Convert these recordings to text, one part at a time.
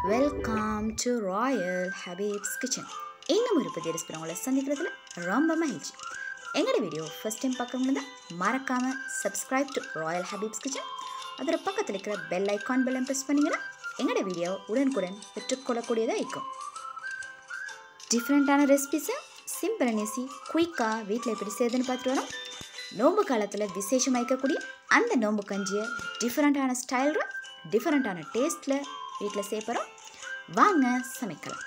welcome to royal Habib's kitchen இன்னும் ஒரு புதிய ரெசிபி உங்களை சந்திக்கிறதுல ரொம்ப மகிழ்ச்சி எங்களோட வீடியோ ஃபஸ்ட் டைம் பார்க்கறவங்க தான் மறக்காமல் subscribe to royal Habib's kitchen அதோட பக்கத்தில் இருக்கிற பெல் ஐக்கான் பெல்லம் ப்ரெஸ் பண்ணிங்கன்னா எங்களோட வீடியோ உடனுக்குடன் பெற்றுக்கொள்ளக்கூடியதாக இருக்கும் டிஃப்ரெண்ட்டான ரெசிபிஸை சிம்பிள் அண்ட் ஈஸி குயிக்காக வீட்டில் எப்படி செய்யுதுன்னு பார்த்துட்டு வரோம் நோம்பு காலத்தில் விசேஷமாக இருக்கக்கூடிய அந்த நோம்பு கஞ்சியை டிஃப்ரெண்ட்டான ஸ்டைலில் டிஃப்ரெண்ட்டான டேஸ்ட்டில் வீட்டில் சேர்ப்போம் வாங்க சமைக்கலாம்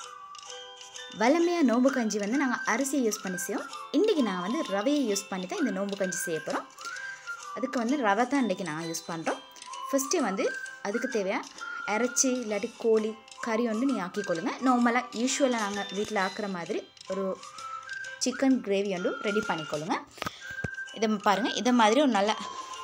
வளமையாக நோம்பு கஞ்சி வந்து நாங்கள் அரிசியை யூஸ் பண்ணி செய்வோம் இன்றைக்கி நான் வந்து ரவையை யூஸ் பண்ணி தான் இந்த நோம்பு கஞ்சி செய்ய போகிறோம் அதுக்கு வந்து ரவை தான் இன்றைக்கி நாங்கள் யூஸ் பண்ணுறோம் ஃபஸ்ட்டு வந்து அதுக்கு தேவையாக இறைச்சி இல்லாட்டி கோழி கறி வந்து நீங்கள் ஆக்கிக்கொள்ளுங்க நார்மலாக யூஸ்வலாக நாங்கள் வீட்டில் ஆக்குற மாதிரி ஒரு சிக்கன் கிரேவி வந்து ரெடி பண்ணிக்கொள்ளுங்க இதை பாருங்கள் இதை மாதிரி ஒரு நல்ல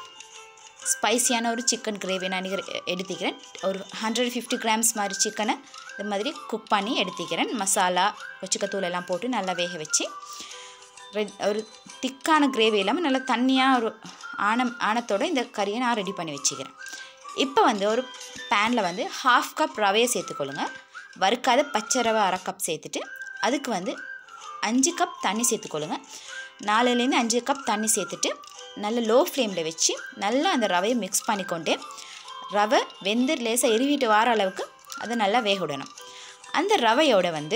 ஸ்பைசியான ஒரு சிக்கன் கிரேவி நான் இன்றைக்கி எடுத்துக்கிறேன் ஒரு ஹண்ட்ரட் ஃபிஃப்டி கிராம்ஸ் மாதிரி சிக்கனை இது மாதிரி குக் பண்ணி எடுத்துக்கிறேன் மசாலா வச்சுக்கத்தூள் எல்லாம் போட்டு நல்லா வேக வச்சு ரெட் ஒரு திக்கான கிரேவி இல்லாமல் நல்லா தண்ணியாக ஒரு ஆணம் ஆணத்தோடு இந்த கறியை நான் ரெடி பண்ணி வச்சுக்கிறேன் இப்போ வந்து ஒரு பேனில் வந்து ஹாஃப் கப் ரவையை சேர்த்துக்கொள்ளுங்க வறுக்காத பச்சை ரவை அரை கப் சேர்த்துட்டு அதுக்கு வந்து அஞ்சு கப் தண்ணி சேர்த்துக்கொள்ளுங்க நாலுலேருந்து அஞ்சு கப் தண்ணி சேர்த்துட்டு நல்ல லோ ஃப்ளேமில் வச்சு நல்லா அந்த ரவையை மிக்ஸ் பண்ணிக்கொண்டு ரவை வெந்து லேசாக எரிவிட்டு வர அளவுக்கு அதை நல்லா வேக விடணும் அந்த ரவையோட வந்து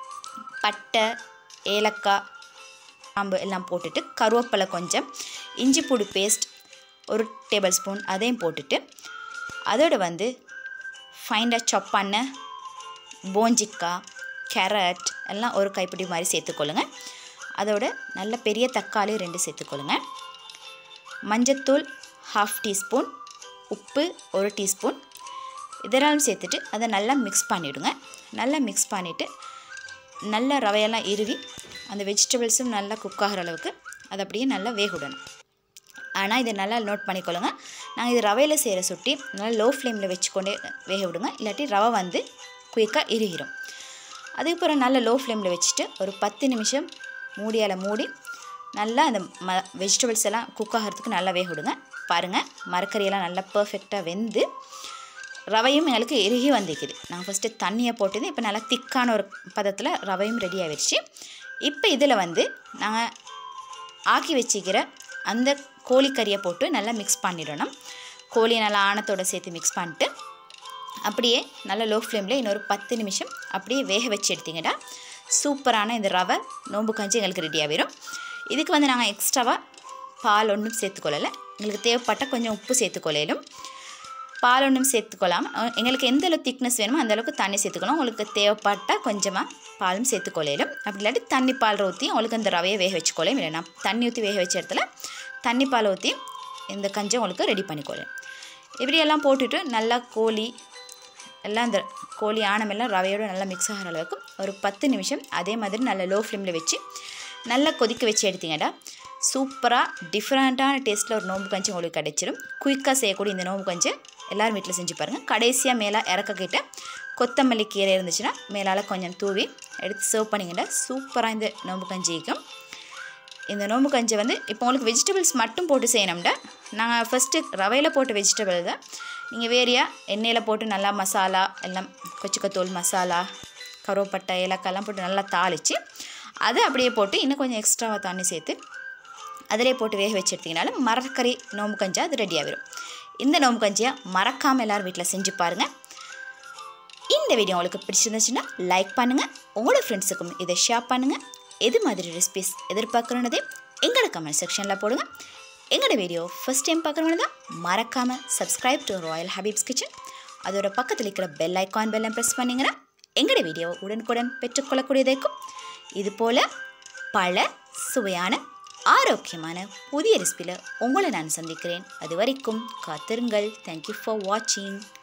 பட்டை ஏலக்காய் காம்பு எல்லாம் போட்டுட்டு கருவேப்பிலை கொஞ்சம் இஞ்சி பூடு பேஸ்ட் ஒரு டேபிள் ஸ்பூன் அதையும் போட்டுட்டு அதோட வந்து ஃபைண்டாக சாப் பண்ண போஞ்சிக்காய் கேரட் எல்லாம் ஒரு கைப்பிடி மாதிரி சேர்த்துக்கொள்ளுங்க அதோட நல்ல பெரிய தக்காளி ரெண்டு சேர்த்துக்கொள்ளுங்க மஞ்சத்தூள் ஹாஃப் டீஸ்பூன் உப்பு ஒரு டீஸ்பூன் இதெல்லாம் சேர்த்துட்டு அதை நல்லா மிக்ஸ் பண்ணிவிடுங்க நல்லா மிக்ஸ் பண்ணிவிட்டு நல்லா ரவையெல்லாம் இருவி அந்த வெஜிடபிள்ஸும் நல்லா குக் ஆகிற அளவுக்கு அதை அப்படியே நல்லா வேக விடணும் ஆனால் இதை நல்லா நோட் பண்ணிக்கொள்ளுங்க நாங்கள் இது ரவையில் செய்கிற சுட்டி நல்லா லோ ஃப்ளேமில் வச்சுக்கொண்டே வேக விடுங்க இல்லாட்டி ரவை வந்து குயிக்காக இறுகிடும் அதுக்கப்புறம் நல்லா லோ ஃப்ளேமில் வச்சுட்டு ஒரு பத்து நிமிஷம் மூடியால் மூடி நல்லா அந்த ம வெஜிடபிள்ஸ் எல்லாம் குக் ஆகிறதுக்கு நல்லா வேக விடுங்க பாருங்கள் மரக்கறியெல்லாம் நல்லா பர்ஃபெக்டாக வெந்து ரவையும் எங்களுக்கு இறுகி வந்துக்குது நான் ஃபஸ்ட்டு தண்ணியை போட்டது இப்போ நல்லா திக்கான ஒரு பதத்தில் ரவையும் ரெடி ஆகிடுச்சு இப்போ இதில் வந்து நாங்கள் ஆக்கி வச்சுக்கிற அந்த கோழிக்கறியை போட்டு நல்லா மிக்ஸ் பண்ணிடணும் கோழியை நல்லா ஆணத்தோடு சேர்த்து மிக்ஸ் பண்ணிட்டு அப்படியே நல்ல லோ ஃப்ளேமில் இன்னொரு பத்து நிமிஷம் அப்படியே வேக வச்சு எடுத்திங்கன்னா சூப்பரான இந்த ரவை நோம்பு கஞ்சி எங்களுக்கு ரெடி ஆகிடும் இதுக்கு வந்து நாங்கள் எக்ஸ்ட்ராவாக பால் ஒன்றும் சேர்த்துக்கொள்ளலை எங்களுக்கு தேவைப்பட்ட கொஞ்சம் உப்பு சேர்த்துக்கொள்ளையிலும் பால் ஒன்றும் சேர்த்துக்கொள்ளாமல் எங்களுக்கு எந்த அளவுக்கு திக்னஸ் வேணுமோ அந்த அளவுக்கு தண்ணி சேர்த்துக்கணும் உங்களுக்கு தேவைப்பட்ட கொஞ்சமாக பாலும் சேர்த்துக்கொள்ளையிலும் அப்படி இல்லாட்டி தண்ணி பால் ஊற்றி உங்களுக்கு இந்த ரவையை வேக வச்சுக்கொள்ளையும் இல்லைனா தண்ணி ஊற்றி வேக வச்ச இடத்துல தண்ணி பால் ஊற்றி இந்த கஞ்சை உங்களுக்கு ரெடி பண்ணிக்கொள்ளும் இப்படியெல்லாம் போட்டுட்டு நல்லா கோழி எல்லாம் இந்த கோழி ஆணமெல்லாம் ரவையோடு நல்லா மிக்ஸ் ஆகிற அளவுக்கு ஒரு பத்து நிமிஷம் அதே மாதிரி நல்லா லோ ஃப்ளேமில் வச்சு நல்லா கொதிக்க வச்சு எடுத்தீங்கடா சூப்பராக டிஃப்ரெண்ட்டான டேஸ்ட்டில் ஒரு நோம்பு கஞ்சி உங்களுக்கு கிடைச்சிடும் குயிக்காக செய்யக்கூடிய இந்த நோம்பு கஞ்சி எல்லோரும் வீட்டில் செஞ்சு பாருங்கள் கடைசியாக மேலே இறக்கக்கிட்ட கொத்தமல்லி கீரை இருந்துச்சுன்னா மேலால் கொஞ்சம் தூவி எடுத்து சர்வ் பண்ணிங்கன்னா சூப்பராக இந்த நோம்பு கஞ்சி இருக்கும் இந்த நோம்பு கஞ்சி வந்து இப்போ உங்களுக்கு வெஜிடபிள்ஸ் மட்டும் போட்டு செய்யணும்டா நாங்கள் ஃபஸ்ட்டு ரவையில் போட்ட வெஜிடபிள் தான் நீங்கள் வேறையா எண்ணெயில் போட்டு நல்லா மசாலா எல்லாம் கொச்சிக்கத்தூள் மசாலா கருவப்பட்டை ஏலக்காய்லாம் போட்டு நல்லா தாளித்து அதை அப்படியே போட்டு இன்னும் கொஞ்சம் எக்ஸ்ட்ராவாக தண்ணி சேர்த்து அதிலே போட்டு வேக வச்சு எடுத்திங்கனாலும் மரக்கறி நோம்பு கஞ்சா அது ரெடி ஆகிடும் இந்த நோம்பு கஞ்சியை மறக்காமல் எல்லோரும் வீட்டில் செஞ்சு பாருங்கள் இந்த வீடியோ உங்களுக்கு பிடிச்சிருந்துச்சுன்னா லைக் பண்ணுங்கள் உங்களோட ஃப்ரெண்ட்ஸுக்கும் இதை ஷேர் பண்ணுங்கள் எது மாதிரி ரெசிபிஸ் எதிர்பார்க்குறோன்னதே எங்களோட கமெண்ட் செக்ஷனில் போடுங்க எங்களோட வீடியோ ஃபஸ்ட் டைம் பார்க்குறவங்க தான் மறக்காமல் subscribe to royal Habib's kitchen அதோட பக்கத்தில் இருக்கிற பெல் ஐக்கான் பெல்லம் ப்ரெஸ் பண்ணிங்கன்னா எங்களோட வீடியோ உடனுக்குடன் பெற்றுக்கொள்ளக்கூடியதைக்கும் இது போல் பல சுவையான ஆரோக்கியமான புதிய ரெசிபியில் உங்களை நான் சந்திக்கிறேன் அது வரைக்கும் காத்திருங்கள் தேங்க்யூ ஃபார் வாட்சிங்